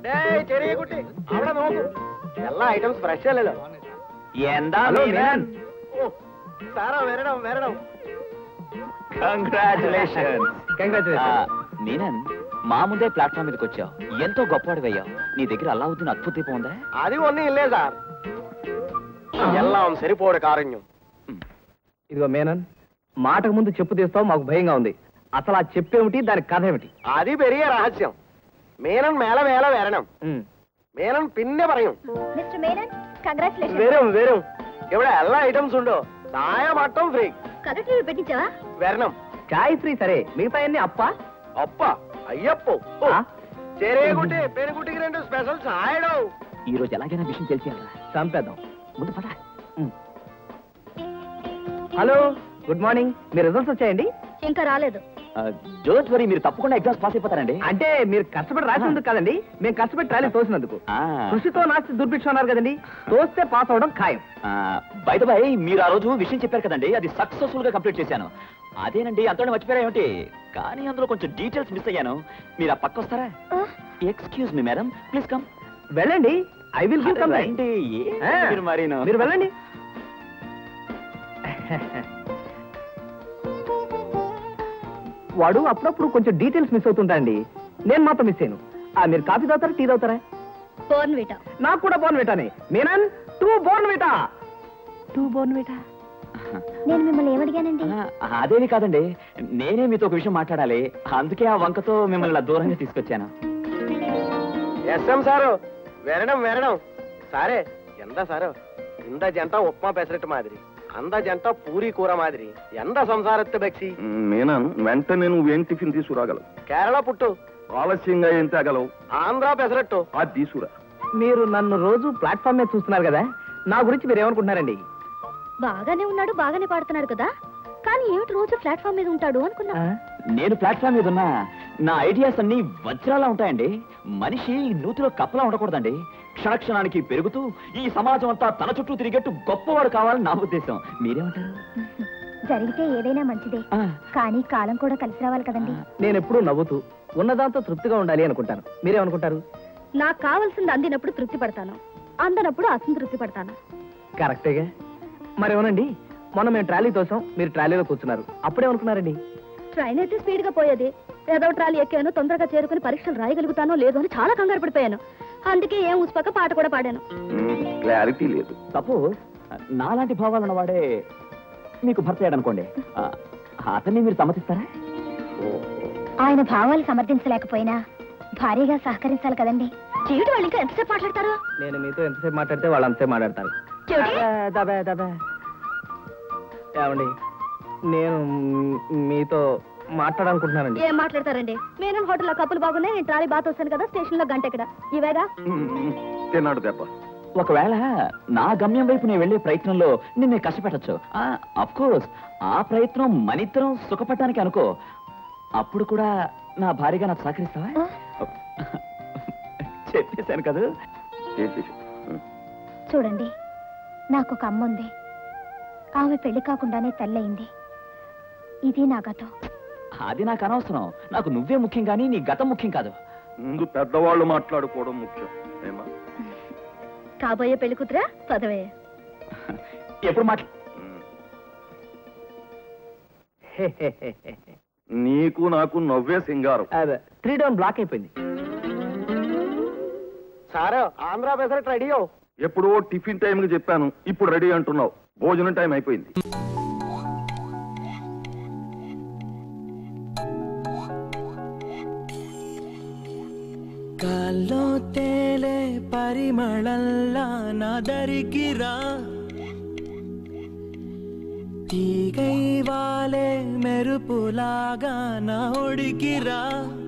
டேய் ചെറിയ കുട്ടി അവിടെ നോക്കൂ എല്ലാ ഐറ്റംസ് ഫ്രഷ് അല്ലല്ലോ എന്താ ഹലോ മീനൻ ഓ സാറാ വരണം വരണം కంగ్రాచులేషన్ Congratulations. మీనన్ మా ముందే ప్లాట్ఫామ్ మీదకి వచ్చావు ఎంతో గొప్పవాడివయ్యావు నీ దగ్గర అల్లావుద్దీన్ అద్భుత దీపం ఉందా అది ఒన్నీ ఇల్లే సార్ ఎల్లాం సరిపోడు కారణ్యం ఇదిగో మేనన్ మాటకు ముందు చెప్పు తీస్తావు మాకు భయంగా ఉంది అసలు ఆ చెప్పేమిటి దాని కథ ఏమిటి అది పెరియ రహస్యం మేనం మేళ మేళ വരണം മേനൻ പിന്നെ പറയും మిస్టర్ మేనన్ కంగ్రాచులేషన్ വരും വരും ഇവിടെ എല്ലാ ഐറ്റംസ് ഉണ്ടോ ചായ മട്ടം ഫ്രീ కలర్ టీవీ పెట్టించావా വരണം చాయ్ ఫ్రీ సరే మిగతా అన్ని అప్ప അപ്പ അയ്യപ്പോ ഓ, ചെറിയ കുട്ടി പെരുകുട്ടിക്ക് രണ്ട് സ്പെഷ്യൽ ചായടോ ఈ రోజు ఎలాగైనా విషయం తెలిసేయాలరా చంపేద్దాం ముందు పద హలో గుడ్ మార్నింగ్ మీ రిజల్ట్స్ వచ్చాయండి ఇంకా రాలేదు డోంట్ వరీ మీరు తప్పకుండా ఎగ్జామ్స్ పాస్ అయిపోతారండి అంటే మీరు కష్టపడి రాసినందుకు కదండి మేము కష్టపడి ట్రాలీ తోసినందుకు ఆ. కృషితో నాస్తి దుర్భిక్షం అన్నారు కదండి తోస్తే పాస్ అవడం ఖాయం బయట బై మీరు ఆ రోజు విషయం చెప్పారు కదండి అది సక్సెస్ఫుల్ గా కంప్లీట్ చేశాను అదేనండి అంతలో మర్చిపోయారా ఏమిటి కానీ అందులో కొంచెం డీటెయిల్స్ మిస్ అయ్యాను మీరు ఆ పక్క వస్తారా excuse me madam please come వెళ్ళండి ఐ విల్ గివ్ కంప్లైంట్ రండి ఆ, మీరు మరీను మీరు వెళ్ళండి వాడు అప్పుడప్పుడు కొంచెం డీటెయిల్స్ మిస్ అవుతుంటాయండి నేను మాత్రం మిస్ అయ్యాను ఆ, మీరు కాఫీ తాగుతారా టీ తాగుతారా బోర్న్ వీటా నాకు కూడా బోర్న్ విటానే మీనన్ too Bournvita too Bournvita నేను మిమ్మల్ని ఏమడిగానండి ఆ, అదేమి కాదండి నేనే మీతో ఒక విషయం మాట్లాడాలి అందుకే ఆ వంకతో మిమ్మల్ని ఇలా దూరంగా తీసుకొచ్చాను എസ് എം സാറോ വരണം വരണം സാറേ എന്താ സാറോ ഇന്ത ജంట ఉప్మా పెసరట్టు మాదిరి అంద జంట పూరి కూర మాదిరి ఎంత సంసారత్తు బెక్సి మీనాను వెంటనే నువ్వేం టిఫిన్ తీసుకురాగలవు కేరళ పుట్టు ఆలస్యంగా ఏం తేగలవు ఆంధ్ర పెసరట్టు అది తీసుకురా మీరు నన్ను రోజు ప్లాట్ఫామ్ మీద చూస్తున్నారు కదా నా గురించి మీరు ఏమనుకుంటున్నారండి బాగానే ఉన్నాడు బాగానే పాడుతున్నాడు కదా కానీ ఏమిటి రోజు ప్లాట్ఫామ్ మీద ఉంటాడు అనుకున్నా ఆ? నేను ప్లాట్ఫామ్ మీద ఉన్నా నా ఐడియాస్ అన్ని వజ్రాలా ఉంటాయండి మనిషి నూతిలో కప్పలా ఉండకూడదండి క్షణక్షణానికి పెరుగుతూ ఈ సమాజం అంతా తన చుట్టూ తిరిగేట్టు గొప్పవాడు కావాలని నా ఉద్దేశం మీరేమంటారు జరిగితే ఏదైనా మంచిదే ఆ, కానీ కాలం కూడా కలిసి రావాలి కదండి నేను ఎప్పుడూ నవ్వుతూ ఉన్నదాంతో తృప్తిగా ఉండాలి అనుకుంటాను మీరేమనుకుంటారు నాకు కావాల్సింది అందినప్పుడు తృప్తి పడతాను అందనప్పుడు అసంతృప్తి పడతాను కరెక్టేగా మరేమోనండి మొన్న మేము ట్రాలీ తోసాం మీరు ట్రాలీలో కూర్చున్నారు అప్పుడేమనుకున్నారండి ట్రైన్ అయితే స్పీడ్ గా పోయేది ఏదో ట్రాలీ ఎక్కాను తొందరగా చేరుకుని పరీక్షలు రాయగలుగుతానో లేదో అని చాలా కంగారు పడిపోయాను అందుకే ఏం ఉసుపక్క పాట కూడా పాడాను క్లారిటీ లేదు సపోజ్ నాలాంటి భావాలు ఉన్నవాడే మీకు భర్త అయ్యాడనుకోండి ఆ, అతన్ని మీరు సమ్మతిస్తారా ఆయన భావాలు సమర్థించలేకపోయినా భారీగా సహకరించాలి కదండి చెవిటి వాళ్ళు ఇంకా ఎంతసేపు మాట్లాడతారు నేను మీతో ఎంతసేపు మాట్లాడితే వాళ్ళు అంతసేపు మాట్లాడతారు చెవిటి దబే, దబే, దబే. ఏమండి నేను మ్- మీతో మాట్లాడాలనుకుంటున్నానండి ఏం మాట్లాడతారండి నేను హోటల్లో కప్పులు బాగున్నాయి నేను ట్రాలీ బాత్ వస్తాను కదా స్టేషన్ లో గంట ఇక్కడ ఇవేగా తిన్నాడు దెబ్బ ఒకవేళ నా గమ్యం వైపు నేను వెళ్ళే ప్రయత్నంలో నిన్ను కష్టపెట్టచ్చు అఫ్ కోర్స్ ఆ ప్రయత్నం మనిద్దరం సుఖపడటానికి అనుకో అప్పుడు కూడా నా భార్యగా నాకు సహకరిస్తావా చెప్పేశాను కదా చేసేసి చూడండి నాకు ఒక అమ్మ ఉంది ఆమె పెళ్లి కాకుండానే తల్లయింది ఇది నా గతం అది నాకు అనవసరం నాకు నువ్వే ముఖ్యం కానీ నీ గతం ముఖ్యం కాదు ముందు పెద్దవాళ్ళు మాట్లాడుకోవడం ముఖ్యం ఏమా కాబోయే పెళ్లి కూతురా పదవే ఎప్పుడు మాట్లా ఉమ్. హే, హే, హే, హే. నీకు నాకు నవ్వే సింగారం అదే త్రీ డౌన్ బ్లాక్ అయిపోయింది సారో ఆంధ్ర పెసరట్టు రెడీయో ఎప్పుడో టిఫిన్ టైంకి చెప్పాను ఇప్పుడు రెడీ అంటున్నావు భోజనం టైం అయిపోయింది గాల్లో తేలే పరిమళల్లా నా దరికిరా తీగై వాలే మెరుపులాగా నా ఒడికిరా